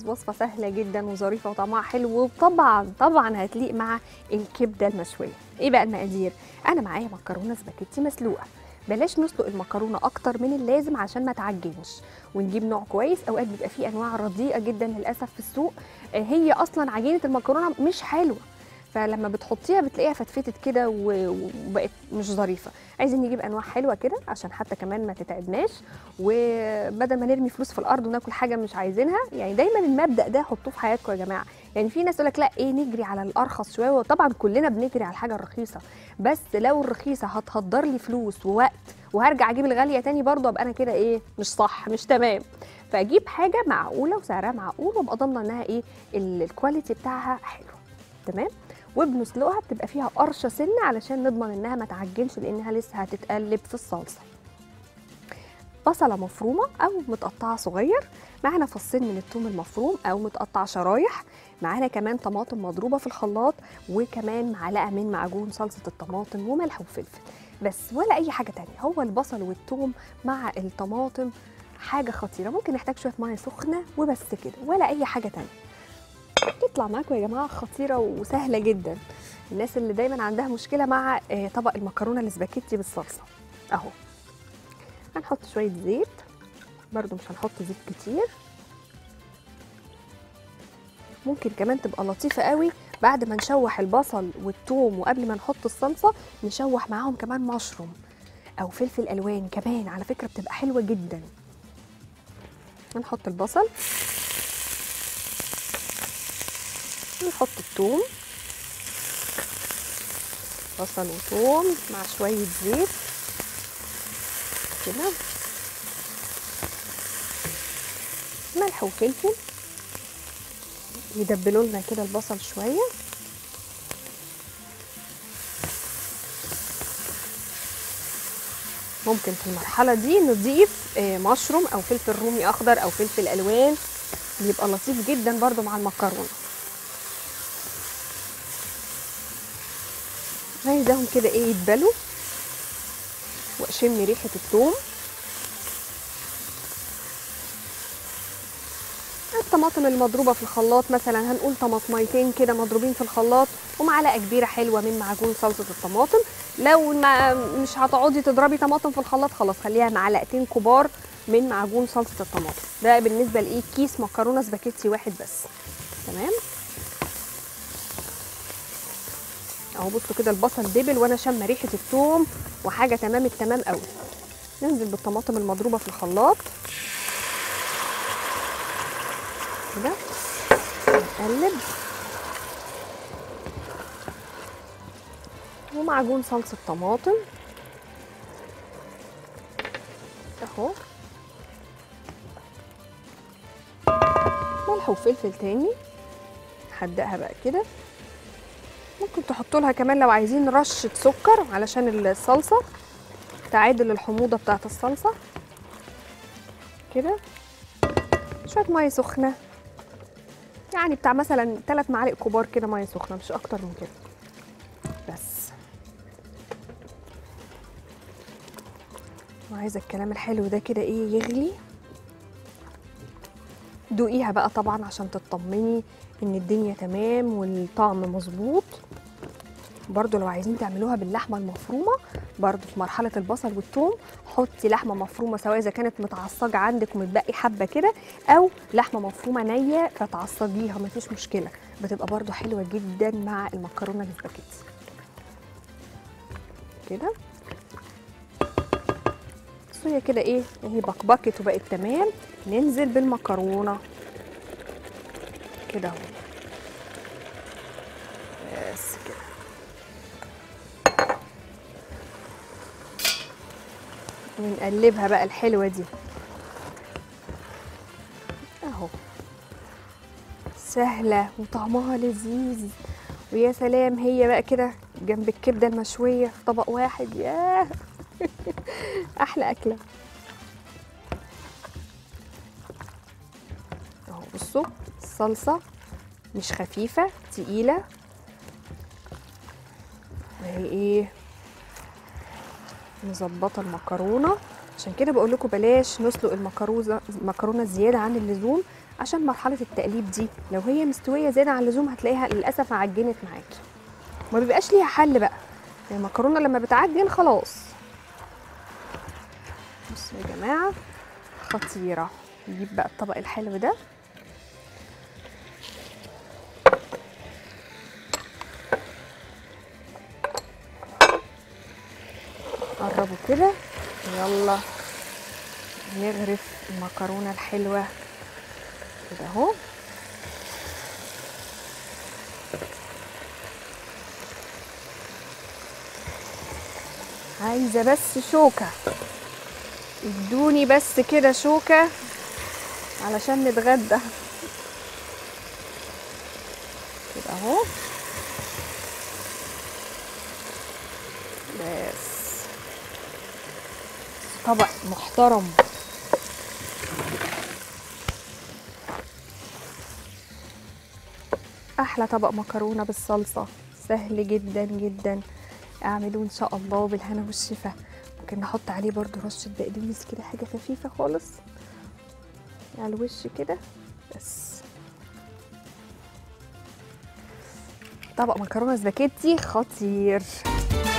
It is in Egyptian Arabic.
وصفه سهله جدا وظريفه وطعمها حلو وطبعا طبعا هتليق مع الكبده المشويه ايه بقى المقادير انا معايا مكرونه سباكيتي مسلوقه بلاش نسلق المكرونه اكتر من اللازم عشان ما تعجنش ونجيب نوع كويس اوقات بيبقى فيه انواع رديئه جدا للاسف في السوق آه، هي اصلا عجينه المكرونه مش حلوه فلما بتحطيها بتلاقيها فتفتت كده و- وبقت مش ظريفه عايزين نجيب انواع حلوه كده عشان حتى كمان ما تتعبناش وبدل ما نرمي فلوس في الارض وناكل حاجه مش عايزينها يعني دايما المبدا ده حطوه في حياتكم يا جماعه يعني في ناس يقول لك لا ايه نجري على الارخص شويه وطبعا كلنا بنجري على الحاجه الرخيصه بس لو الرخيصه هتهدر لي فلوس ووقت وهرجع اجيب الغاليه تاني برضه ابقى انا كده ايه مش صح مش تمام فاجيب حاجه معقوله وسعرها معقول وابقى ضامنه انها ايه ال- الكواليتي بتاعها حلو تمام وبنسلقها بتبقى فيها قرشه سنه علشان نضمن انها ما تعجنش لانها لسه هتتقلب في الصلصه بصله مفرومه او متقطعه صغير معانا فصين من الثوم المفروم او متقطع شرايح معانا كمان طماطم مضروبه في الخلاط وكمان معلقه من معجون صلصه الطماطم وملح وفلفل بس ولا اي حاجه تانية هو البصل والثوم مع الطماطم حاجه خطيره ممكن نحتاج شويه ميه سخنه وبس كده ولا اي حاجه تانية تطلع معاكم يا جماعه خطيره وسهله جدا الناس اللي دايما عندها مشكله مع آه، طبق المكرونه الاسباجيتي بالصلصه اهو هنحط شويه زيت برضو مش هنحط زيت كتير ممكن كمان تبقى لطيفه قوي بعد ما نشوح البصل والثوم وقبل ما نحط الصلصه نشوح معاهم كمان مشروم او فلفل الوان كمان على فكره بتبقى حلوه جدا هنحط البصل نحط الثوم بصل وثوم مع شويه زيت كده ملح وفلفل يدبلوا لنا كده البصل شويه ممكن في المرحله دي نضيف آه، مشروم او فلفل رومي اخضر او فلفل الوان بيبقى لطيف جدا برضو مع المكرونه عايزاهم كده ايه يتبلوا واشم ريحه الثوم الطماطم المضروبه في الخلاط مثلا هنقول طماطميتين كده مضروبين في الخلاط ومعلقه كبيره حلوه من معجون صلصه الطماطم لو ما مش هتقعدي تضربي طماطم في الخلاط خلاص خليها معلقتين كبار من معجون صلصه الطماطم ده بالنسبه لايه كيس مكرونه سباكيتي واحد بس تمام اهو بصوا كده البصل دبل وانا شامه ريحه الثوم وحاجه تمام التمام قوي ننزل بالطماطم المضروبه في الخلاط كده نقلب ومعجون صلصه طماطم اهو ملح وفلفل تاني هدقها بقى كده ممكن تحطوا لها كمان لو عايزين رشه سكر علشان الصلصه تعادل الحموضه بتاعه الصلصه كده شويه ميه سخنه يعني بتاع مثلا ثلاث معالق كبار كده ميه سخنه مش اكتر من كده بس وعايزه الكلام الحلو ده كده ايه يغلي دوقيها بقى طبعا عشان تطمني ان الدنيا تمام والطعم مظبوط برضو لو عايزين تعملوها باللحمه المفرومه برضو في مرحله البصل والثوم حطي لحمه مفرومه سواء اذا كانت متعصجه عندك ومتبقي حبه كده او لحمه مفرومه نيه فتعصجيها مفيش مشكله بتبقى برضو حلوه جدا مع المكرونه الاسباجيتي كده بصوا هي كده ايه هي بقبقت وبقت تمام ننزل بالمكرونه كده اهو بس كده ونقلبها بقى الحلوه دي اهو سهله وطعمها لذيذ ويا سلام هي بقى كده جنب الكبده المشويه في طبق واحد ياه احلى اكله اهو بصوا الصلصه مش خفيفه تقيله وهي ايه مظبطه المكرونه عشان كده بقول لكم بلاش نسلق المكروزه المكرونه زياده عن اللزوم عشان مرحله التقليب دي لو هي مستويه زياده عن اللزوم هتلاقيها للاسف عجنت معاكي ما بيبقاش ليها حل بقى المكرونه لما بتعجن خلاص بصوا يا جماعه خطيره نجيب بقى الطبق الحلو ده قربوا كده يلا نغرف المكرونه الحلوه كده اهو عايزه بس شوكه ادوني بس كده شوكه علشان نتغدى كده اهو بس طبق محترم احلى طبق مكرونه بالصلصه سهل جدا جدا اعملوه ان شاء الله بالهنا والشفا ممكن نحط عليه برضو رشه بقدونس كده حاجه خفيفه خالص على الوش كده بس طبق مكرونه سباكيتي خطير